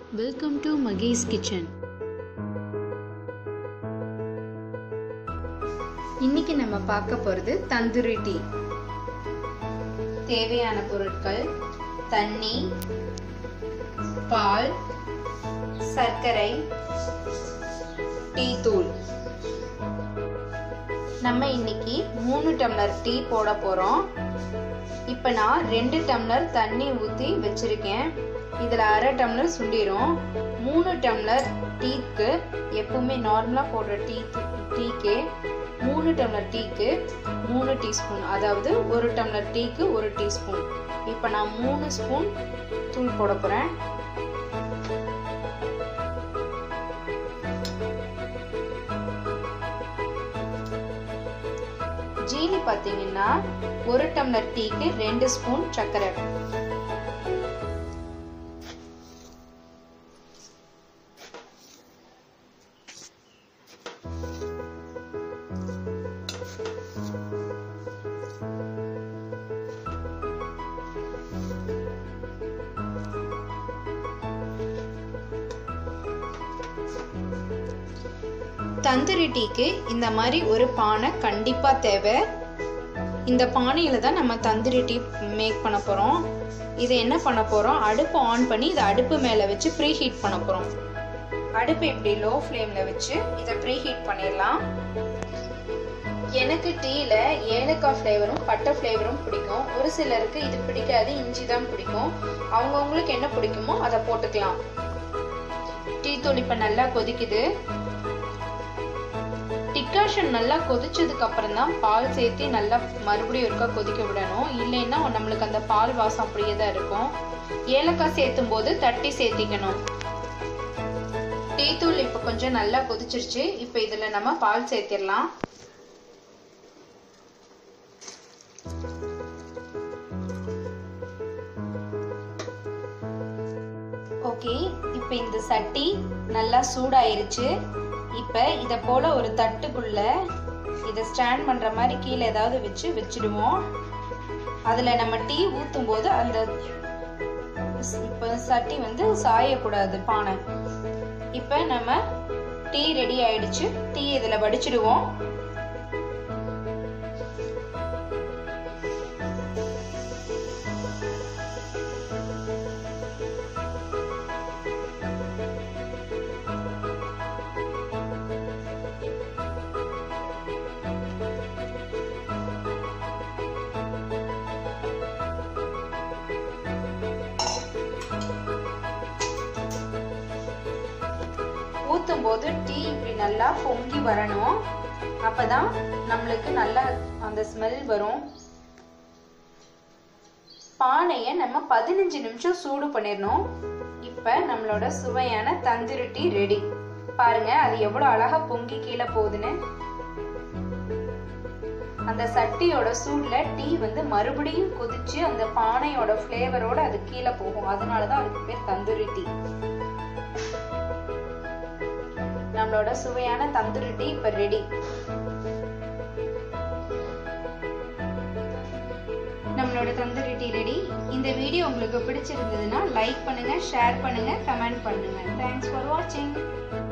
welcome to Mahesh kitchen இன்னைக்கு நம்ம பார்க்க போகிறது தந்தூரி டீ தேவையான பொருட்கள் தண்ணி பால் சர்க்கரை டீ தூள் நம்ம இன்னைக்கு மூணு டம்ளர் டீ போட போகிறோம் இப்போ நான் ரெண்டு டம்ளர் தண்ணி ஊற்றி வச்சுருக்கேன் இதில் அரை டம்ளர் சுண்டிரும் மூணு டம்ளர் டீக்கு எப்பவுமே நார்மலாக போடுற டீ டீக்கே மூணு டம்ளர் டீக்கு மூணு டீஸ்பூன் அதாவது ஒரு டம்ளர் டீக்கு ஒரு டீஸ்பூன் இப்போ நான் மூணு ஸ்பூன் தூள் போட போகிறேன் ஜீனி பார்த்தீங்கன்னா ஒரு டம்ளர் டீக்கு ரெண்டு ஸ்பூன் சர்க்கரை தந்தூரி டீக்கு இந்த மாதிரி ஒரு பானை கண்டிப்பாக தேவை இந்த பானையில் தான் நம்ம தந்தூரி டீ மேக் பண்ண போகிறோம் இதை என்ன பண்ண போகிறோம் அடுப்பு ஆன் பண்ணி இதை அடுப்பு மேலே வச்சு ப்ரீ ஹீட் பண்ண போகிறோம் அடுப்பு இப்படி லோ ஃப்ளேமில் வச்சு இதை ப்ரீ ஹீட் பண்ணிடலாம் எனக்கு டீயில் ஏலக்காய் ஃப்ளேவரும் பட்டை ஃப்ளேவரும் பிடிக்கும் ஒரு சிலருக்கு இது பிடிக்காது இஞ்சி தான் பிடிக்கும் அவங்கவுங்களுக்கு என்ன பிடிக்குமோ அதை போட்டுக்கலாம் டீ தூள் இப்போ நல்லா கொதிக்குது டிக்காஷன் நல்லா கொதிச்சதுக்கு அப்புறம் தான் பால் சேர்த்து நல்லா மறுபடியும் ஒருக்கா கொதிக்க விடணும் இல்லைன்னா நம்மளுக்கு அந்த பால் வாசம் அப்படியே தான் இருக்கும் ஏலக்காய் சேர்த்தும் போது தட்டி சேர்த்திக்கணும் டீ தூள் இப்போ கொஞ்சம் நல்லா கொதிச்சிருச்சு இப்போ இதில் நம்ம பால் சேர்த்திடலாம் ஓகே இப்போ இந்த சட்டி நல்லா சூடாயிருச்சு இப்போ இதை போல் ஒரு தட்டுக்குள்ள இதை ஸ்டாண்ட் பண்ணுற மாதிரி கீழே ஏதாவது வச்சு வச்சுடுவோம் அதில் நம்ம டீ ஊற்றும் போது அந்த இப்போ சட்டி வந்து சாயக்கூடாது பானை இப்போ நம்ம டீ ரெடி ஆயிடுச்சு டீ இதில் வடிச்சிடுவோம் ஊற்றும் போது டீ இப்படி நல்லா பொங்கி வரணும் அப்பதான் நம்மளுக்கு நல்லா அந்த ஸ்மெல் வரும் பானையை நம்ம பதினஞ்சு நிமிஷம் சூடு பண்ணிடணும் இப்போ நம்மளோட சுவையான தந்தூரி டீ ரெடி பாருங்க அது எவ்வளோ அழகா பொங்கி கீழே போகுதுன்னு அந்த சட்டியோட சூட்ல டீ வந்து மறுபடியும் கொதிச்சு அந்த பானையோட ஃப்ளேவரோட அது கீழே போகும் அதனால தான் அதுக்கு பேர் தந்தூரி டீ நம்மளோட சுவையான தந்தூரி டீ இப்ப ரெடி நம்மளோட தந்தூரி டீ ரெடி இந்த வீடியோ உங்களுக்கு பிடிச்சிருந்ததுன்னா லைக் பண்ணுங்க ஷேர் பண்ணுங்க கமெண்ட் பண்ணுங்க தேங்க்ஸ் ஃபார் வாட்சிங்